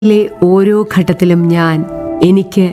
ിലെ ഓരോ ഘട്ടത്തിലും ഞാൻ എനിക്ക്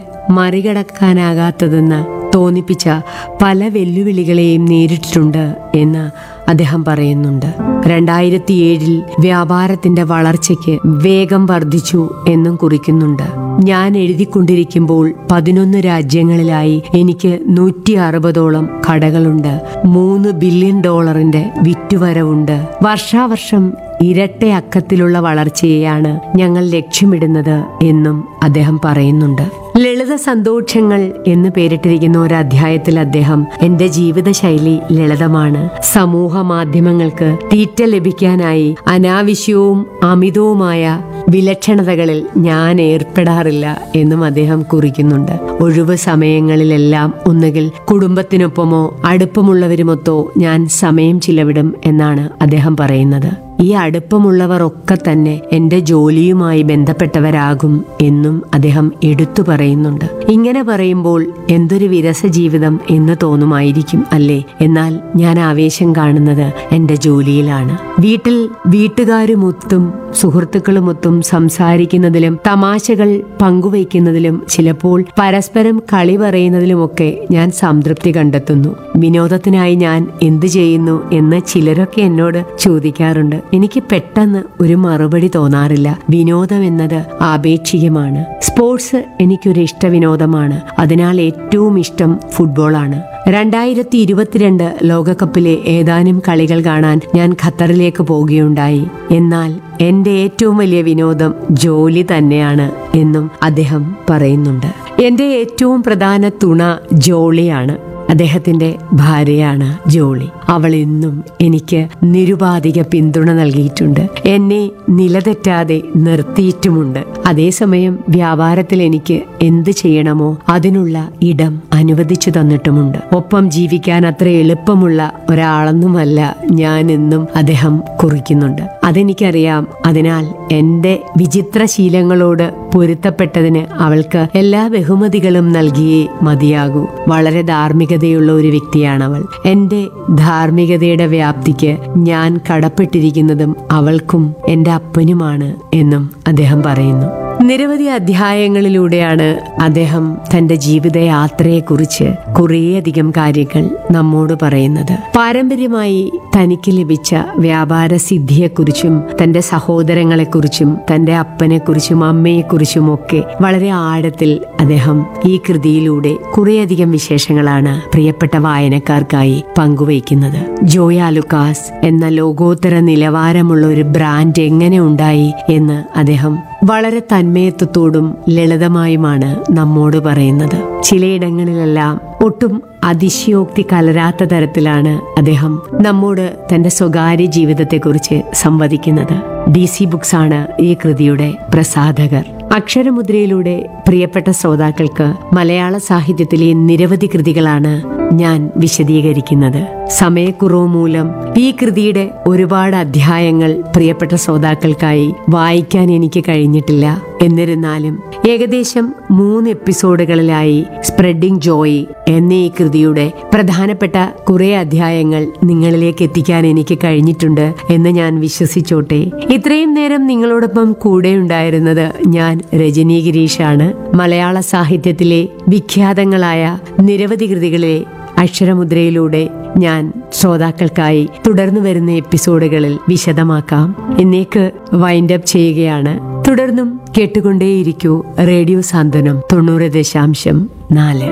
മറികടക്കാനാകാത്തതെന്ന് തോന്നിപ്പിച്ച പല വെല്ലുവിളികളെയും നേരിട്ടിട്ടുണ്ട് എന്ന് അദ്ദേഹം പറയുന്നുണ്ട് രണ്ടായിരത്തി ഏഴിൽ വ്യാപാരത്തിന്റെ വളർച്ചയ്ക്ക് വേഗം വർദ്ധിച്ചു എന്നും കുറിക്കുന്നുണ്ട് ഞാൻ എഴുതിക്കൊണ്ടിരിക്കുമ്പോൾ പതിനൊന്ന് രാജ്യങ്ങളിലായി എനിക്ക് നൂറ്റി അറുപതോളം കടകളുണ്ട് മൂന്ന് ബില്യൺ ഡോളറിന്റെ വിറ്റുവരവുണ്ട് വർഷാവർഷം ഇരട്ട അക്കത്തിലുള്ള വളർച്ചയെയാണ് ഞങ്ങൾ ലക്ഷ്യമിടുന്നത് എന്നും അദ്ദേഹം പറയുന്നുണ്ട് ലളിത സന്തോഷങ്ങൾ എന്ന് പേരിട്ടിരിക്കുന്ന ഒരു അധ്യായത്തിൽ അദ്ദേഹം എന്റെ ജീവിതശൈലി ലളിതമാണ് സമൂഹ മാധ്യമങ്ങൾക്ക് തീറ്റ ലഭിക്കാനായി അനാവശ്യവും അമിതവുമായ വിലക്ഷണതകളിൽ ഞാൻ ഏർപ്പെടാറില്ല എന്നും അദ്ദേഹം കുറിക്കുന്നുണ്ട് ഒഴിവ് സമയങ്ങളിലെല്ലാം ഒന്നുകിൽ കുടുംബത്തിനൊപ്പമോ അടുപ്പമുള്ളവരുമൊത്തോ ഞാൻ സമയം ചിലവിടും എന്നാണ് അദ്ദേഹം പറയുന്നത് ഈ അടുപ്പമുള്ളവർ ഒക്കെ തന്നെ എന്റെ ജോലിയുമായി ബന്ധപ്പെട്ടവരാകും എന്നും അദ്ദേഹം എടുത്തു പറയുന്നുണ്ട് ഇങ്ങനെ പറയുമ്പോൾ എന്തൊരു വിരസ ജീവിതം എന്ന് തോന്നുമായിരിക്കും അല്ലേ എന്നാൽ ഞാൻ ആവേശം കാണുന്നത് എന്റെ ജോലിയിലാണ് വീട്ടിൽ വീട്ടുകാരുമൊത്തും സുഹൃത്തുക്കളുമൊത്തും സംസാരിക്കുന്നതിലും തമാശകൾ പങ്കുവയ്ക്കുന്നതിലും ചിലപ്പോൾ പരസ്പരം കളി പറയുന്നതിലുമൊക്കെ ഞാൻ സംതൃപ്തി കണ്ടെത്തുന്നു വിനോദത്തിനായി ഞാൻ എന്തു ചെയ്യുന്നു എന്ന് ചിലരൊക്കെ എന്നോട് ചോദിക്കാറുണ്ട് എനിക്ക് പെട്ടെന്ന് ഒരു മറുപടി തോന്നാറില്ല വിനോദം എന്നത് ആപേക്ഷികമാണ് സ്പോർട്സ് എനിക്കൊരു ഇഷ്ട വിനോദമാണ് അതിനാൽ ഏറ്റവും ഇഷ്ടം ഫുട്ബോളാണ് രണ്ടായിരത്തി ഇരുപത്തിരണ്ട് ലോകകപ്പിലെ ഏതാനും കളികൾ കാണാൻ ഞാൻ ഖത്തറിലേക്ക് പോവുകയുണ്ടായി എന്നാൽ എന്റെ ഏറ്റവും വലിയ വിനോദം ജോലി തന്നെയാണ് എന്നും അദ്ദേഹം പറയുന്നുണ്ട് എന്റെ ഏറ്റവും പ്രധാന തുണ ജോളിയാണ് അദ്ദേഹത്തിന്റെ ഭാര്യയാണ് ജോളി അവൾ എന്നും എനിക്ക് നിരുപാധിക പിന്തുണ നൽകിയിട്ടുണ്ട് എന്നെ നിലതെറ്റാതെ നിർത്തിയിട്ടുമുണ്ട് അതേസമയം വ്യാപാരത്തിൽ എനിക്ക് എന്ത് ചെയ്യണമോ അതിനുള്ള ഇടം അനുവദിച്ചു തന്നിട്ടുമുണ്ട് ഒപ്പം ജീവിക്കാൻ അത്ര എളുപ്പമുള്ള ഒരാളൊന്നുമല്ല ഞാൻ എന്നും അദ്ദേഹം കുറിക്കുന്നുണ്ട് അതെനിക്കറിയാം അതിനാൽ എന്റെ വിചിത്ര ശീലങ്ങളോട് പൊരുത്തപ്പെട്ടതിന് അവൾക്ക് എല്ലാ ബഹുമതികളും നൽകിയേ മതിയാകൂ വളരെ ധാർമ്മികതയുള്ള ഒരു വ്യക്തിയാണ് അവൾ എന്റെ ധാർമ്മികതയുടെ വ്യാപ്തിക്ക് ഞാൻ കടപ്പെട്ടിരിക്കുന്നതും അവൾക്കും എന്റെ അപ്പനുമാണ് എന്നും അദ്ദേഹം പറയുന്നു നിരവധി അധ്യായങ്ങളിലൂടെയാണ് അദ്ദേഹം തന്റെ ജീവിതയാത്രയെക്കുറിച്ച് കുറേയധികം കാര്യങ്ങൾ നമ്മോട് പറയുന്നത് പാരമ്പര്യമായി തനിക്ക് ലഭിച്ച വ്യാപാര സിദ്ധിയെക്കുറിച്ചും തന്റെ സഹോദരങ്ങളെക്കുറിച്ചും തന്റെ അപ്പനെക്കുറിച്ചും അമ്മയെക്കുറിച്ചും ഒക്കെ വളരെ ആഴത്തിൽ അദ്ദേഹം ഈ കൃതിയിലൂടെ കുറേയധികം വിശേഷങ്ങളാണ് പ്രിയപ്പെട്ട വായനക്കാർക്കായി പങ്കുവയ്ക്കുന്നത് ജോയ ലുക്കാസ് എന്ന ലോകോത്തര നിലവാരമുള്ള ഒരു ബ്രാൻഡ് എങ്ങനെ ഉണ്ടായി എന്ന് അദ്ദേഹം വളരെ തന്മയത്വത്തോടും ലളിതമായുമാണ് നമ്മോട് പറയുന്നത് ചിലയിടങ്ങളിലെല്ലാം ഒട്ടും അതിശയോക്തി കലരാത്ത തരത്തിലാണ് അദ്ദേഹം നമ്മോട് തന്റെ സ്വകാര്യ ജീവിതത്തെക്കുറിച്ച് സംവദിക്കുന്നത് ഡി സി ബുക്സ് ആണ് ഈ കൃതിയുടെ പ്രസാധകർ അക്ഷരമുദ്രയിലൂടെ പ്രിയപ്പെട്ട ശ്രോതാക്കൾക്ക് മലയാള സാഹിത്യത്തിലെ നിരവധി കൃതികളാണ് ഞാൻ വിശദീകരിക്കുന്നത് സമയക്കുറവ് മൂലം ഈ കൃതിയുടെ ഒരുപാട് അധ്യായങ്ങൾ പ്രിയപ്പെട്ട ശ്രോതാക്കൾക്കായി വായിക്കാൻ എനിക്ക് കഴിഞ്ഞിട്ടില്ല എന്നിരുന്നാലും ഏകദേശം മൂന്ന് എപ്പിസോഡുകളിലായി സ്പ്രെഡിംഗ് ജോയ് എന്ന ഈ കൃതിയുടെ പ്രധാനപ്പെട്ട കുറെ അധ്യായങ്ങൾ നിങ്ങളിലേക്ക് എത്തിക്കാൻ എനിക്ക് കഴിഞ്ഞിട്ടുണ്ട് എന്ന് ഞാൻ വിശ്വസിച്ചോട്ടെ ഇത്രയും നേരം നിങ്ങളോടൊപ്പം കൂടെ ഉണ്ടായിരുന്നത് ഞാൻ രജനി ഗിരീഷാണ് മലയാള സാഹിത്യത്തിലെ വിഖ്യാതങ്ങളായ നിരവധി കൃതികളെ അക്ഷരമുദ്രയിലൂടെ ഞാൻ ശ്രോതാക്കൾക്കായി തുടർന്നു വരുന്ന എപ്പിസോഡുകളിൽ വിശദമാക്കാം എന്നേക്ക് വൈൻഡ് അപ്പ് ചെയ്യുകയാണ് തുടർന്നും കേട്ടുകൊണ്ടേയിരിക്കൂ റേഡിയോ സാന്ത്വനം തൊണ്ണൂറ് ദശാംശം നാല്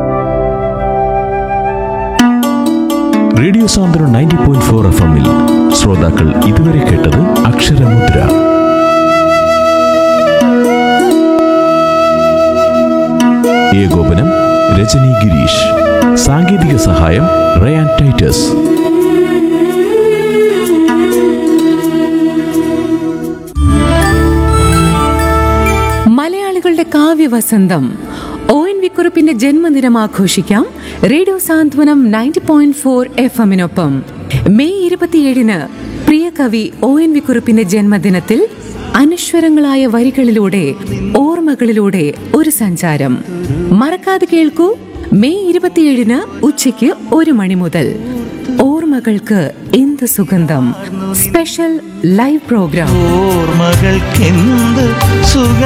റേഡിയോ സാന്ദ്രം നയൻറ്റി പോയിന്റ് ഫോർ എഫ് എമ്മിൽ ശ്രോതാക്കൾ ഇതുവരെ കേട്ടത് അക്ഷരമുദ്ര ഏകോപനം രജനി ഗിരീഷ് സാങ്കേതിക സഹായം റയാൻ ടൈറ്റസ് മലയാളികളുടെ കാവ്യവസന്തം ഒ എൻ വി കുറിപ്പിന്റെ ജന്മദിനം ആഘോഷിക്കാം radio Santhwanam ninety point four F എമ്മിനൊപ്പം മെയ് ഇരുപത്തിയേഴിന് പ്രിയ കവി ഒ എൻ വി കുറിപ്പിന്റെ ജന്മദിനത്തിൽ അനശ്വരങ്ങളായ വരികളിലൂടെ ഓർമ്മകളിലൂടെ ഒരു സഞ്ചാരം മറക്കാതെ കേൾക്കൂ മെയ് ഇരുപത്തിയേഴിന് ഉച്ചയ്ക്ക് ഒരു മണി മുതൽ ഓർമ്മകൾക്ക് എന്ത് സുഗന്ധം സ്പെഷ്യൽ ലൈവ് പ്രോഗ്രാം ഓർമ്മകൾക്കെന്ത് സുഖ